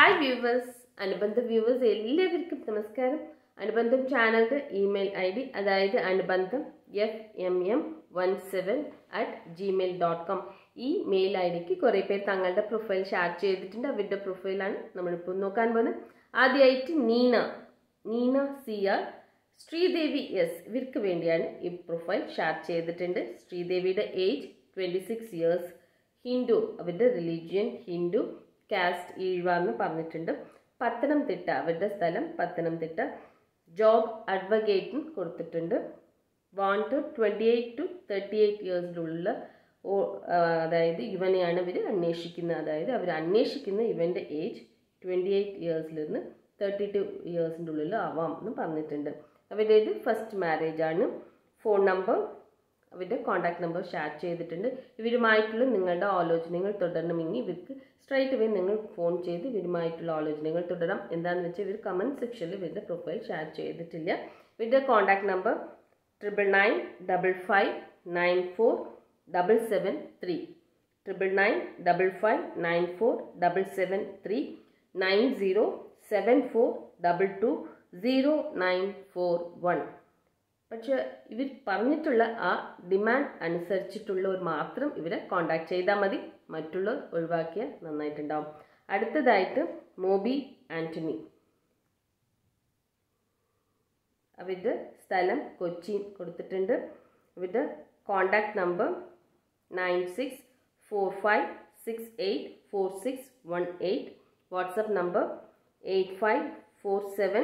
Hi viewers അനുബന്ധ viewers എല്ലാവർക്കും നമസ്കാരം അനുബന്ധം ചാനലിൻ്റെ ഇമെയിൽ ഐ ഡി അതായത് അനുബന്ധം F M M one seven at Gmail dot com email I ഡിക്ക് കുറേ പേര് തങ്ങളുടെ പ്രൊഫൈൽ ഷെയർ ചെയ്തിട്ടുണ്ട് അവരുടെ പ്രൊഫൈലാണ് നമ്മളിപ്പോൾ നോക്കാൻ പോകുന്നത് ആദ്യമായിട്ട് Neena Neena C R Sreedevi S ഇവർക്ക് വേണ്ടിയാണ് ഈ പ്രൊഫൈൽ ഷെയർ ചെയ്തിട്ടുണ്ട് ശ്രീദേവിയുടെ age twenty six years Hindu അവരുടെ റിലീജിയൻ ഹിന്ദു കാസ്റ്റ് ഈഴ്വ എന്ന് പറഞ്ഞിട്ടുണ്ട് പത്തനംതിട്ട അവരുടെ സ്ഥലം പത്തനംതിട്ട ജോബ് അഡ്വക്കേറ്റും കൊടുത്തിട്ടുണ്ട് want twenty eight to thirty eight ഇയേഴ്സിലുള്ള അതായത് ഇവനെയാണ് ഇവർ അന്വേഷിക്കുന്നത് അതായത് അവർ അന്വേഷിക്കുന്ന ഇവൻ്റെ ഏജ് ട്വൻറ്റി എയ്റ്റ് ഇയേഴ്സിൽ നിന്ന് തേർട്ടി ടു ഇയേഴ്സിൻ്റെ ഉള്ളിൽ ആവാം എന്ന് പറഞ്ഞിട്ടുണ്ട് അവരുടേത് ഫസ്റ്റ് മാരേജ് ആണ് ഫോൺ നമ്പർ അവരുടെ കോൺടാക്ട് നമ്പർ ഷെയർ ചെയ്തിട്ടുണ്ട് ഇവരുമായിട്ടുള്ള നിങ്ങളുടെ ആലോചനകൾ തുടരണമെങ്കിൽ ഇവർക്ക് സ്ട്രൈറ്റ് അവേ നിങ്ങൾ ഫോൺ ചെയ്ത് ഇവരുമായിട്ടുള്ള ആലോചനകൾ തുടരാം എന്താണെന്ന് വെച്ചാൽ ഇവർ കമൻറ്റ് സെക്ഷനിൽ ഇവരുടെ പ്രൊഫൈൽ ഷെയർ ചെയ്തിട്ടില്ല ഇവരുടെ contact number triple nine double five nine four double seven three triple nine double five nine four double seven three nine zero seven four double two zero nine four one പക്ഷെ ഇവർ പറഞ്ഞിട്ടുള്ള ആ demand അനുസരിച്ചിട്ടുള്ളവർ മാത്രം ഇവരെ contact ചെയ്താൽ മതി മറ്റുള്ളവർ ഒഴിവാക്കിയാൽ നന്നായിട്ടുണ്ടാവും അടുത്തതായിട്ട് മോബി ആൻ്റണി അവരുടെ സ്ഥലം കൊച്ചി കൊടുത്തിട്ടുണ്ട് അവരുടെ contact number nine six four five six eight four six one eight WhatsApp number eight five four seven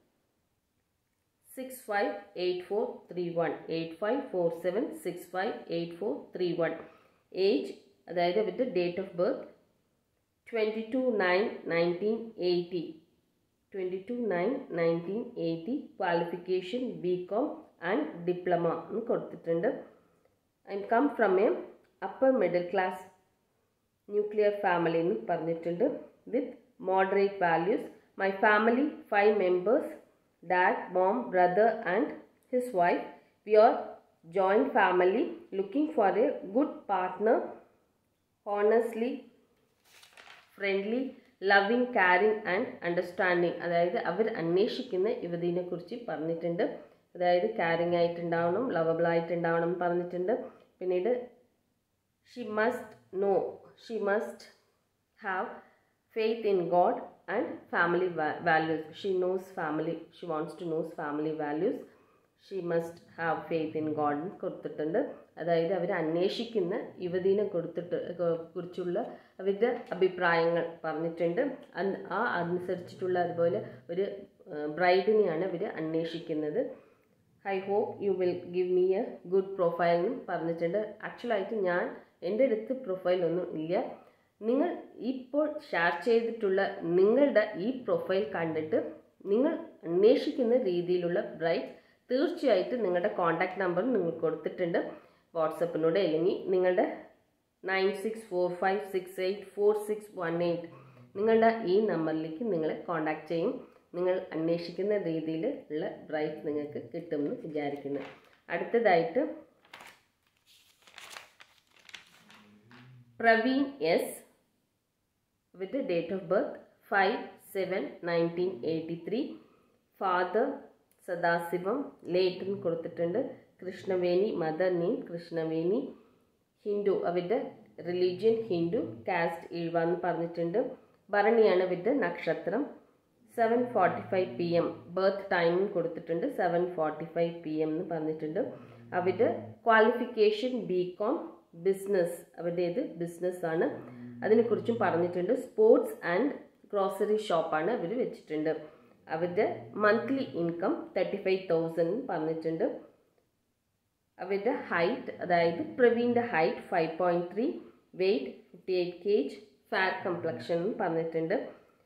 six five eight four three one eight five four seven six five eight four three one age അതായത് അവരുടെ date of birth twenty two nine nineteen eighty twenty two nine nineteen eighty qualification B com and diploma എന്ന് കൊടുത്തിട്ടുണ്ട് I come from a upper middle class nuclear family എന്ന് പറഞ്ഞിട്ടുണ്ട് with moderate values my family five members dad, mom, brother, and his wife. We are joint family looking for a good partner, honestly, friendly, loving caring and understanding അതായത് അവർ അന്വേഷിക്കുന്ന യുവതിനെ കുറിച്ച് പറഞ്ഞിട്ടുണ്ട് അതായത് caring ആയിട്ടുണ്ടാവണം lovable ആയിട്ടുണ്ടാവണം എന്ന് പറഞ്ഞിട്ടുണ്ട് പിന്നീട് she must know she must have faith in God and family va- values. She knows family, she wants to know family values. She must have faith in God കൊടുത്തിട്ടുണ്ട് അതായത് അവർ അന്വേഷിക്കുന്ന യുവതീനെ കൊടുത്തിട്ട് കുറിച്ചുള്ള അവരുടെ അഭിപ്രായങ്ങൾ പറഞ്ഞിട്ടുണ്ട് ആ അനുസരിച്ചിട്ടുള്ള അതുപോലെ ഒരു ബ്രൈഡിനെയാണ് അവർ അന്വേഷിക്കുന്നത് I hope you will give me a good profile എന്ന് പറഞ്ഞിട്ടുണ്ട് ആക്ച്വലായിട്ട് ഞാൻ എൻ്റെ അടുത്ത് പ്രൊഫൈലൊന്നും ഇല്ല നിങ്ങൾ ഇപ്പോൾ ഷെയർ ചെയ്തിട്ടുള്ള നിങ്ങളുടെ ഈ പ്രൊഫൈൽ കണ്ടിട്ട് നിങ്ങൾ അന്വേഷിക്കുന്ന രീതിയിലുള്ള ബ്രൈറ്റ് തീർച്ചയായിട്ടും നിങ്ങളുടെ കോൺടാക്ട് നമ്പർ നിങ്ങൾ കൊടുത്തിട്ടുണ്ട് വാട്സപ്പിലൂടെ അല്ലെങ്കിൽ നിങ്ങളുടെ nine six four five six eight four six one eight നിങ്ങളുടെ ഈ നമ്പറിലേക്ക് നിങ്ങളെ കോൺടാക്ട് ചെയ്യും നിങ്ങൾ അന്വേഷിക്കുന്ന രീതിയിൽ ഉള്ള ബ്രൈറ്റ് നിങ്ങൾക്ക് കിട്ടുമെന്ന് വിചാരിക്കുന്നു അടുത്തതായിട്ട് Praveen S with the date of birth 5 7 1983 father Sadasivam ലേറ്റൻ കൊടുത്തിട്ടുണ്ട് കൃഷ്ണവേണി മദർ നെയിം കൃഷ്ണവേണി ഹിന്ദു അവരുടെ റിലീജിയൻ ഹിന്ദു കാസ്റ്റ് ഈഴ്വ എന്ന് പറഞ്ഞിട്ടുണ്ട് ഭരണിയാണ് അവരുടെ നക്ഷത്രം seven forty five P M birth ടൈമും കൊടുത്തിട്ടുണ്ട് seven forty five P M എന്ന് പറഞ്ഞിട്ടുണ്ട് അവരുടെ ക്വാളിഫിക്കേഷൻ ബി കോം ബിസിനസ് അവരുടേത് ബിസിനസ്സാണ് അതിനെക്കുറിച്ചും പറഞ്ഞിട്ടുണ്ട് സ്പോർട്സ് ആൻഡ് ഗ്രോസറി ഷോപ്പാണ് അവർ വെച്ചിട്ടുണ്ട് അവരുടെ monthly income thirty five thousand പറഞ്ഞിട്ടുണ്ട് അവരുടെ ഹൈറ്റ് അതായത് പ്രവീണിൻ്റെ height five point three weight fifty eight kg fat complexion പറഞ്ഞിട്ടുണ്ട്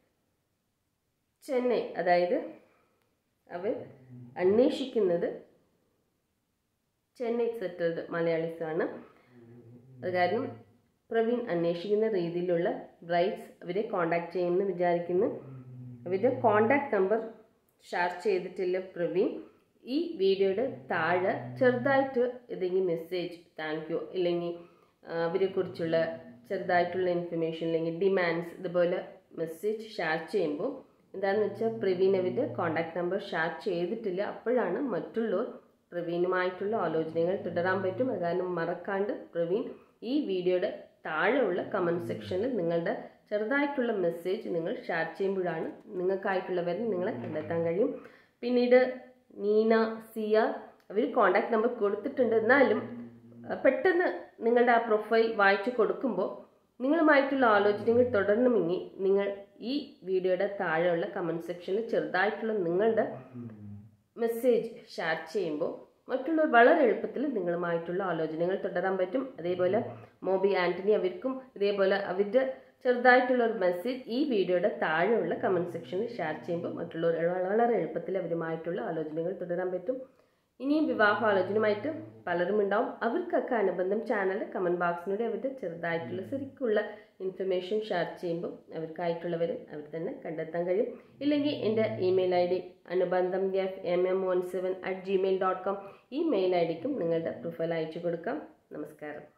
ചെന്നൈ അതായത് അവർ അന്വേഷിക്കുന്നത് ചെന്നൈ സെറ്റിൽഡ് മലയാളീസാണ് അത് കാരണം പ്രവീൺ അന്വേഷിക്കുന്ന രീതിയിലുള്ള ബ്രൈറ്റ്സ് അവരെ കോണ്ടാക്ട് ചെയ്യുമെന്ന് വിചാരിക്കുന്നു അവരുടെ കോണ്ടാക്ട് നമ്പർ ഷെയർ ചെയ്തിട്ടില്ല പ്രവീൺ ഈ വീഡിയോയുടെ താഴെ ചെറുതായിട്ട് ഏതെങ്കിലും മെസ്സേജ് താങ്ക് യു ഇല്ലെങ്കിൽ അവരെക്കുറിച്ചുള്ള ചെറുതായിട്ടുള്ള ഇൻഫർമേഷൻ അല്ലെങ്കിൽ ഡിമാൻഡ്സ് ഇതുപോലെ മെസ്സേജ് ഷെയർ ചെയ്യുമ്പോൾ എന്താണെന്ന് വെച്ചാൽ പ്രവീൺ അവരുടെ കോൺടാക്ട് നമ്പർ ഷെയർ ചെയ്തിട്ടില്ല അപ്പോഴാണ് മറ്റുള്ളവർ പ്രവീണുമായിട്ടുള്ള ആലോചനകൾ തുടരാൻ പറ്റും അത് കാരണം മറക്കാണ്ട് പ്രവീൺ ഈ വീഡിയോയുടെ താഴെയുള്ള കമൻറ്റ് സെക്ഷനിൽ നിങ്ങളുടെ ചെറുതായിട്ടുള്ള മെസ്സേജ് നിങ്ങൾ ഷെയർ ചെയ്യുമ്പോഴാണ് നിങ്ങൾക്കായിട്ടുള്ളവരെ നിങ്ങളെ കണ്ടെത്താൻ കഴിയും പിന്നീട് നീന സിയ അവർ കോണ്ടാക്ട് നമ്പർ കൊടുത്തിട്ടുണ്ട് എന്നാലും അഹ് പെട്ടെന്ന് നിങ്ങളുടെ ആ പ്രൊഫൈൽ വായിച്ചു കൊടുക്കുമ്പോൾ നിങ്ങളുമായിട്ടുള്ള ആലോചനകൾ തുടരണമെങ്കിൽ നിങ്ങൾ ഈ വീഡിയോയുടെ താഴെയുള്ള കമൻറ്റ് സെക്ഷനിൽ ചെറുതായിട്ടുള്ള നിങ്ങളുടെ മെസ്സേജ് ഷെയർ ചെയ്യുമ്പോൾ മറ്റുള്ളവർ വളരെ എളുപ്പത്തിൽ നിങ്ങളുമായിട്ടുള്ള ആലോചനകൾ തുടരാൻ പറ്റും അതേപോലെ മോബി ആൻ്റണി അവർക്കും ഇതേപോലെ അവരുടെ ചെറുതായിട്ടുള്ള ഒരു മെസ്സേജ് ഈ വീഡിയോയുടെ താഴെയുള്ള കമൻറ്റ് സെക്ഷനിൽ ഷെയർ ചെയ്യുമ്പോൾ മറ്റുള്ളവർ വളരെ എളുപ്പത്തിൽ അവരുമായിട്ടുള്ള ആലോചനകൾ തുടരാൻ പറ്റും ഇനിയും വിവാഹാലോചനയുമായിട്ട് പലരും ഉണ്ടാവും അവർക്കൊക്കെ അനുബന്ധം ചാനൽ കമൻറ്റ് ബോക്സിലൂടെ അവരുടെ ചെറുതായിട്ടുള്ള ശരിക്കുള്ള ഇൻഫർമേഷൻ ഷെയർ ചെയ്യുമ്പോൾ അവർക്കായിട്ടുള്ളവർ അവർ തന്നെ കണ്ടെത്താൻ കഴിയും ഇല്ലെങ്കിൽ എൻ്റെ ഇമെയിൽ ഐ ഡി അനുബന്ധം F M M one seven at Gmail dot com email I ഡിക്കും നിങ്ങളുടെ പ്രൊഫൈൽ അയച്ചു കൊടുക്കാം നമസ്കാരം